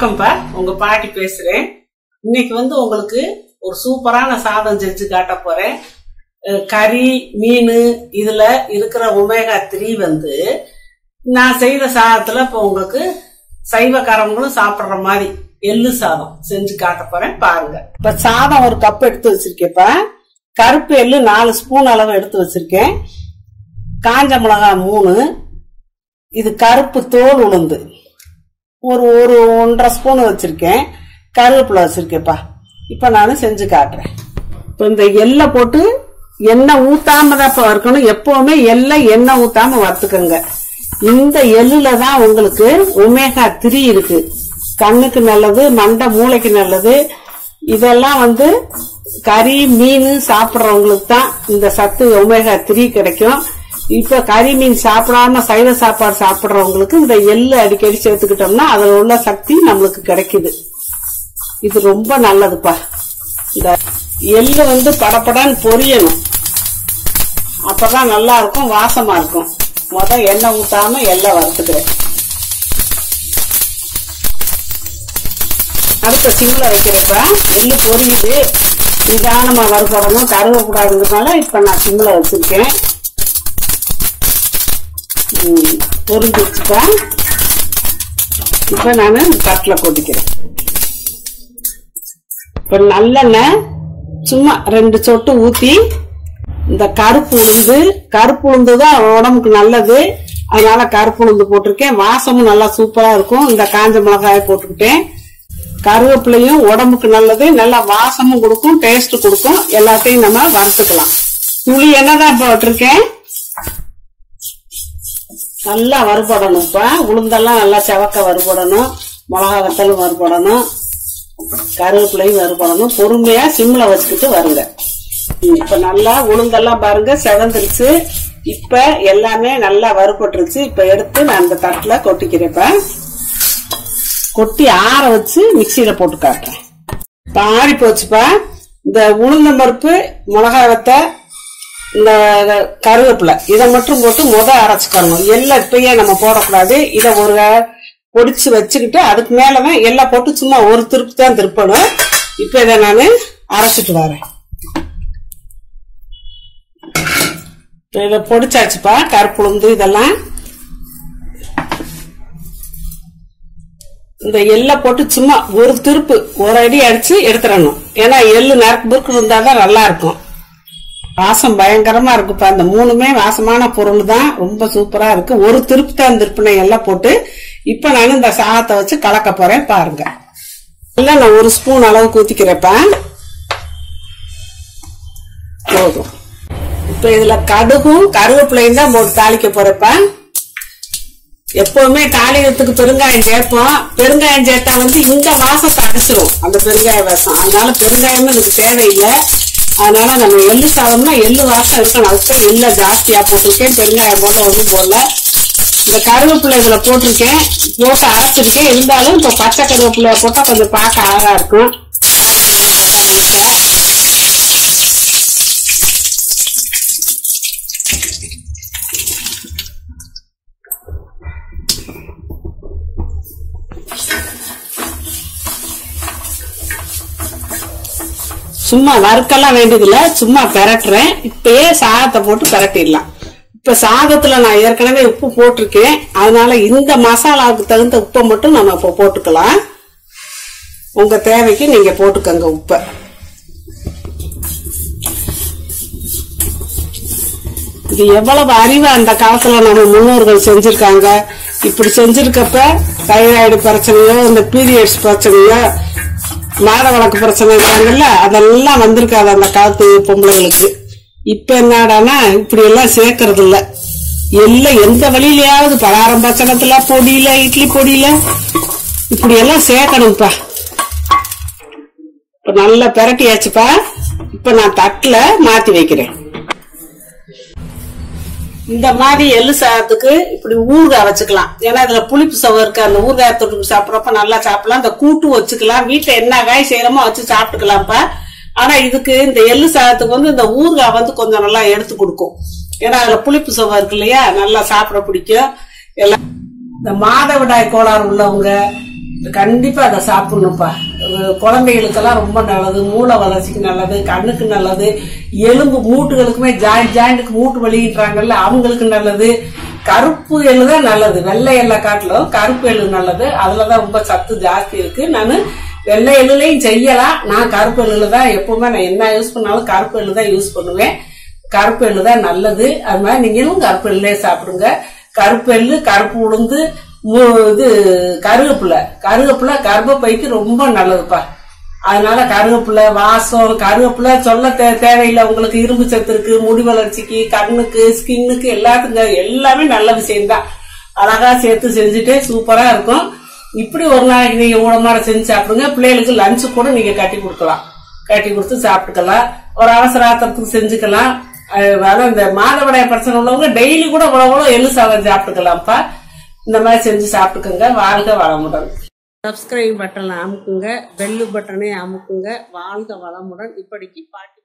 வணக்கம்ப்பா உங்க பாட்டி பேசுறேன் இன்னைக்கு வந்து உங்களுக்கு ஒரு சூப்பரான சாதம் செஞ்சு காட்ட போறேன் அஹ் கறி மீன் இதுல இருக்கிற ஒமேகா த்ரீ வந்து நான் செய்யற சாதத்துல இப்ப உங்களுக்கு சைவக்காரங்களும் சாப்பிடுற மாதிரி எள்ளு சாதம் செஞ்சு காட்ட போறேன் பாருங்க இப்ப சாதம் ஒரு கப் எடுத்து வச்சிருக்கேன்ப்பா கருப்பு எள்ளு நாலு ஸ்பூன் அளவு எடுத்து வச்சிருக்கேன் காஞ்ச மிளகாய் மூணு இது கருப்பு தோல் உளுந்து ஒரு ஒரு ஒன்றரை ஸ்பூன் வச்சிருக்கேன் கருவேப்பிலை வச்சிருக்கேன்ப்பா இப்ப நான் செஞ்சு காட்டுறேன் இப்ப இந்த எள்ளை போட்டு எண்ணெய் ஊத்தாம தான் இப்ப வறுக்கணும் எப்பவுமே எள்ளை எண்ணெய் ஊத்தாம வறுத்துக்கோங்க இந்த எள்ளுல தான் உங்களுக்கு ஒமேகா த்ரீ இருக்கு கண்ணுக்கு நல்லது மண்டை மூளைக்கு நல்லது இதெல்லாம் வந்து கறி மீன் சாப்பிடுறவங்களுக்கு தான் இந்த சத்து ஒமேகா த்ரீ கிடைக்கும் இப்ப கறி மீன் சாப்பிடாம சைவ சாப்பாடு சாப்பிடுறவங்களுக்கு இந்த எள்ளு அடிக்கடி சேர்த்துக்கிட்டோம்னா அதுல உள்ள சக்தி நம்மளுக்கு கிடைக்குது இது ரொம்ப நல்லதுப்பா இந்த எள்ளு வந்து படபடன்னு பொரியணும் அப்பதான் நல்லா இருக்கும் வாசமா இருக்கும் முத எண்ணெய் ஊத்தாம எள்ளை வறுத்துக்கிறேன் அடுத்த சிம்ல வைக்கிறப்ப எள்ளு பொரியுது நிதானமா வறுபடணும் கருவக்கூடாதுங்கிறதுனால இப்ப நான் சிம்ல வச்சிருக்கேன் ம், பொரிஞ்சிருச்சுப்பா இப்ப நான் தட்டுல கொட்டிக்கிறேன் இப்ப நல்லெண்ணெய் சும்மா ரெண்டு சொட்டு ஊத்தி இந்த கருப்பு உளுந்து கருப்பு உளுந்து தான் உடம்புக்கு நல்லது அதனால கருப்பு உளுந்து போட்டிருக்கேன் வாசமும் நல்லா சூப்பரா இருக்கும் இந்த காஞ்ச மிளகாய போட்டுக்கிட்டேன் கருவேப்பிலையும் உடம்புக்கு நல்லது நல்லா வாசமும் கொடுக்கும் டேஸ்ட் கொடுக்கும் எல்லாத்தையும் நம்ம வறுத்துக்கலாம் புளி என்னதான் போட்டிருக்கேன் நல்லா வறுபடணும் இப்ப உளுந்தெல்லாம் நல்லா செவக்க வறுபடணும் மிளகா வத்தலும் வறுபடணும் கருவேப்பிலையும் வறுபடணும் பொறுமையா சிம்ல வச்சுக்கிட்டு வருங்க ம், இப்ப நல்லா உளுந்தெல்லாம் பாருங்க செவந்துருச்சு இப்ப எல்லாமே நல்லா வறுபட்டுருச்சு இப்ப எடுத்து நான் அந்த தட்டுல கொட்டிக்கிறேன் இப்ப கொட்டி ஆற வச்சு மிக்சியில போட்டு காட்டுறேன் இப்ப ஆறி போச்சுப்பா இந்த உளுந்தம் பருப்பு மிளகாய் வத்த இந்த கருவேப்பிலை இதை மட்டும் போட்டு முத அரைச்சுக்கணும் எல்லாம் இப்பயே நம்ம போடக்கூடாது இதை ஒரு பொடிச்சு வச்சுக்கிட்டு அதுக்கு மேலதான் எல்லாம் போட்டு சும்மா ஒரு திருப்பு தான் திருப்பணும் இப்ப இதை நான் அரைச்சிட்டு வரேன் இப்ப இதை பொடிச்சாச்சுப்பா கருப்பு உளுந்து இதெல்லாம் இந்த எள்ளை போட்டு சும்மா ஒரு திருப்பு ஒரு அடி அடிச்சு எடுத்துடணும் ஏன்னா எள்ளு நறுக்கு புருக்கு இருந்தாதான் நல்லா இருக்கும் வாசம் பயங்கரமா இருக்குப்பா இந்த மூணுமே வாசமான பொருள் தான் ரொம்ப சூப்பரா இருக்கு ஒரு திருப்பு தான் திருப்பினை எல்லாம் போட்டு இப்ப நான் இந்த சாதத்தை வச்சு கலக்க போறேன் பாருங்க இல்ல நான் ஒரு ஸ்பூன் அளவு ஊத்திக்கிறேப்பா போதும் இப்ப இதுல கடுகும் கருவேப்பிலையும் தான் போட்டு தாளிக்க போறப்பா எப்பவுமே தாளிக்கிறதுக்கு பெருங்காயம் சேர்ப்போம் பெருங்காயம் சேர்த்தா வந்து இந்த வாசத்தை அடிச்சிரும் அந்த பெருங்காய வாசம் அதனால பெருங்காயம் இதுக்கு தேவையில்லை அதனால நம்ம எள்ளு சாதம்னா எள்ளு வாசம் இருக்கணும் அதுக்கு எள்ள ஜாஸ்தியா போட்டிருக்கேன் பெருங்காயம் போட்ட ஒன்றும் போடல இந்த கருவேப்பிலை இதுல போட்டிருக்கேன் போட்டு அரைச்சிருக்கேன் இருந்தாலும் இப்ப பச்சை கருவேப்பிலைய போட்டா கொஞ்சம் பார்க்க அழகா இருக்கும் சும்மா வறுக்கெல்லாம் வேண்டியதில்ல சும்மா பெரட்டுறேன் இப்பயே சாதத்தை போட்டு பெரட்டிடலாம் இப்ப சாதத்துல நான் ஏற்கனவே உப்பு போட்டிருக்கேன் அதனால இந்த மசாலாவுக்கு தகுந்த உப்பை மட்டும் நம்ம இப்போ போட்டுக்கலாம் உங்க தேவைக்கு நீங்க போட்டுக்கோங்க உப்பை இது எவ்வளவு அறிவு அந்த காலத்துல நம்ம முன்னோர்கள் செஞ்சிருக்காங்க இப்படி செஞ்சிருக்கப்ப தைராய்டு பிரச்சனையோ இந்த பீரியட்ஸ் பிரச்சனையோ மாத வழக்கு பிரச்சனை இருக்காங்கல்ல அதெல்லாம் வந்திருக்காது அந்த காலத்து பொம்பளைங்களுக்கு இப்ப என்னடானா இப்படி எல்லாம் சேர்க்கறது இல்ல எல்லாம் எந்த வழியிலயாவது பலாரம் பச்சனத்துல பொடியில இட்லி பொடியில இப்படி எல்லாம் சேர்க்கணும்ப்பா இப்ப நல்லா பிரட்டியாச்சுப்பா இப்ப நான் தட்டுல மாத்தி வைக்கிறேன் இந்த மாதிரி எள்ளு சாதத்துக்கு இப்படி ஊறுகாய் வச்சுக்கலாம் ஏன்னா இதுல புளிப்பு சவம் இருக்கு அந்த ஊறுகாய் தொட்டு சாப்பிடறப்ப நல்லா சாப்பிடலாம் இந்த கூட்டு வச்சுக்கலாம் வீட்டுல என்ன காய் செய்யறோமோ வச்சு சாப்பிட்டுக்கலாம்ப்பா ஆனா இதுக்கு இந்த எள்ளு சாதத்துக்கு வந்து இந்த ஊறுகாய் வந்து கொஞ்சம் நல்லா எடுத்து கொடுக்கும் ஏன்னா அதுல புளிப்பு சவம் இருக்கு இல்லையா நல்லா சாப்பிட பிடிக்கும் எல்லாம் இந்த மாதவிடாய் கோளாறு உள்ளவங்க கண்டிப்பா அதை சாப்பிடணும்ப்பா அஹ் குழந்தைகளுக்கெல்லாம் ரொம்ப நல்லது மூளை வளர்ச்சிக்கு நல்லது கண்ணுக்கு நல்லது எலும்பு மூட்டுகளுக்குமே ஜாயிண்ட் ஜாயிண்ட்டுக்கு மூட்டு வலின்றாங்கல்ல அவங்களுக்கு நல்லது கருப்பு எள்ளு தான் நல்லது வெள்ளை எல்லை காட்டிலும் கருப்பு எள்ளு நல்லது அதுலதான் ரொம்ப சத்து ஜாஸ்தி இருக்கு நான் வெள்ளை எள்ளுலையும் செய்யலாம் நான் கருப்பு எள்ளுல தான் எப்பவுமே நான் என்ன யூஸ் பண்ணாலும் கருப்பு எள்ளு தான் யூஸ் பண்ணுவேன் கருப்பு எள்ளு தான் நல்லது அது மாதிரி நீங்களும் கருப்பு எள்ளுலே சாப்பிடுங்க கருப்பு எள்ளு கருப்பு உளுந்து மு- இது கருவேப்பிலை கருவேப்பிலை கர்ப்பப்பைக்கு ரொம்ப நல்லதுப்பா அதனால கருவேப்பிலை வாசம் கருவேப்பிலை சொல்ல தே- தேவையில்லை உங்களுக்கு இரும்பு சத்து இருக்கு முடி வளர்ச்சிக்கு கண்ணுக்கு ஸ்கின்னுக்கு எல்லாத்துக்கும் எல்லாமே நல்ல விஷயம்தான் அழகா சேர்த்து செஞ்சுட்டு சூப்பரா இருக்கும் இப்படி ஒரு நாளைக்கு நீங்க ஊழமாட செஞ்சு சாப்பிடுங்க பிள்ளைகளுக்கு லஞ்சு கூட நீங்க கட்டி கொடுக்கலாம் கட்டி கொடுத்து சாப்பிட்டுக்கலாம் ஒரு அவசர ஆத்திரத்துக்கு செஞ்சுக்கலாம் அது வேணா இந்த மாதவிடாய் பிரச்சனை உள்ளவங்க டெய்லி கூட உழவு எள்ளு சாதம் சாப்பிட்டுக்கலாம்ப்பா இந்த மாதிரி செஞ்சு சாப்பிட்டுக்கோங்க வாழ்க வளமுடன் சப்ஸ்கிரைப் பட்டனை அமுக்குங்க பெல்லு பட்டனை அமுக்குங்க வாழ்க வளமுடன் இப்படிக்கு பாட்டு